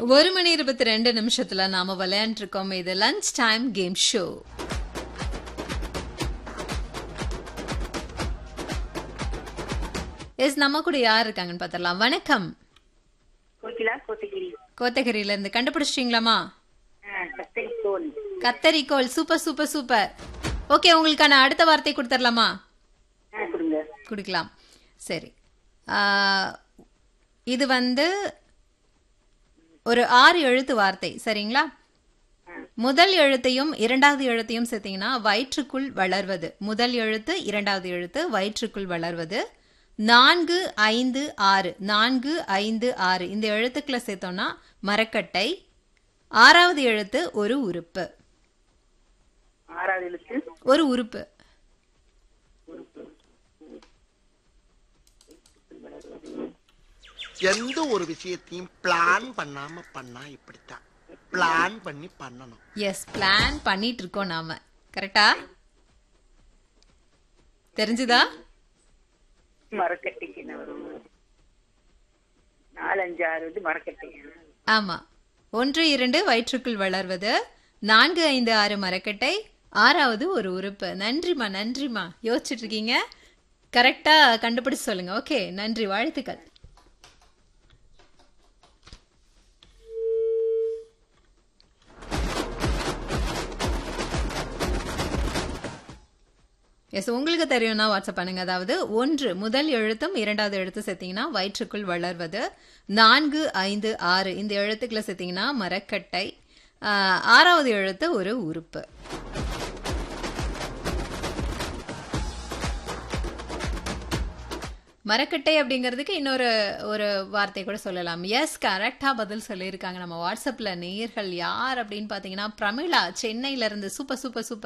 ஒரு மணி இருபத்தி ரெண்டு நிமிஷத்துல நாம விளையாண்டு இருக்கோம் இது lunch time game show yes நம்ம கூட யார் இருக்காங்கன்னு பார்த்தரலாம் வணக்கம் கோகிலா கோத்தகிரி கோத்தகிரில இருந்து கண்டுபிடிச்சிட்டீங்களாமா கத்தரி தோல் கத்தரிக்கோல் சூப்பர் சூப்பர் சூப்பர் ஓகே உங்களுக்கான அடுத்த வார்த்தை கொடுத்துடலாமா ஆ கொடுங்க கொடுக்கலாம் சரி ஆ, இது வந்து ஒரு ஆறு எழுத்து வார்த்தை சரிங்களா முதல் எழுத்தையும் இரண்டாவது எழுத்தையும் சேர்த்தீங்கன்னா வயிற்றுக்குள் வளர்வது முதல் எழுத்து இரண்டாவது எழுத்து வயிற்றுக்குள் வளர்வது நான்கு ஐந்து ஆறு நான்கு ஐந்து ஆறு இந்த எழுத்துக்களை சேர்த்தோம்னா மரக்கட்டை ஆறாவது எழுத்து ஒரு உறுப்பு ஆறாவது எழுத்து ஒரு உறுப்பு எந்த ஒரு விஷயத்தையும் பிளான் பண்ணாம பண்ணா இப்படித்தான் பிளான் பண்ணி பண்ணணும் எஸ் பிளான் பண்ணிட்டு இருக்கோம் நாம கரெக்டா தெரிஞ்சுதா மரக்கட்டைக்கு என்ன வரும் நாலஞ்சு ஆறு வந்து மரக்கட்டை ஆமா ஒன்று இரண்டு வயிற்றுக்குள் வளர்வது நான்கு ஐந்து ஆறு மரக்கட்டை ஆறாவது ஒரு உறுப்பு நன்றிமா நன்றிமா யோசிச்சுட்டு இருக்கீங்க கரெக்டா கண்டுபிடிச்சு சொல்லுங்க ஓகே நன்றி வாழ்த்துக்கள் எஸ் உங்களுக்கு தெரியும்னா வாட்ஸ்அப் பண்ணுங்க அதாவது ஒன்று முதல் எழுத்தும் இரண்டாவது எழுத்து சேர்த்தீங்கன்னா வயிற்றுக்குள் வளர்வது நான்கு ஐந்து ஆறு இந்த எழுத்துக்களை சேர்த்தீங்கன்னா மரக்கட்டை ஆஹ், ஆறாவது எழுத்து ஒரு உறுப்பு மரக்கட்டை அப்படிங்கிறதுக்கு இன்னொரு ஒரு வார்த்தை கூட சொல்லலாம் எஸ் கரெக்டா பதில் சொல்லியிருக்காங்க நம்ம வாட்ஸ்அப்ல நேயர்கள் யார் அப்படின்னு பாத்தீங்கன்னா பிரமிளா சென்னையில இருந்து சூப்பர் சூப்பர் சூப்பர்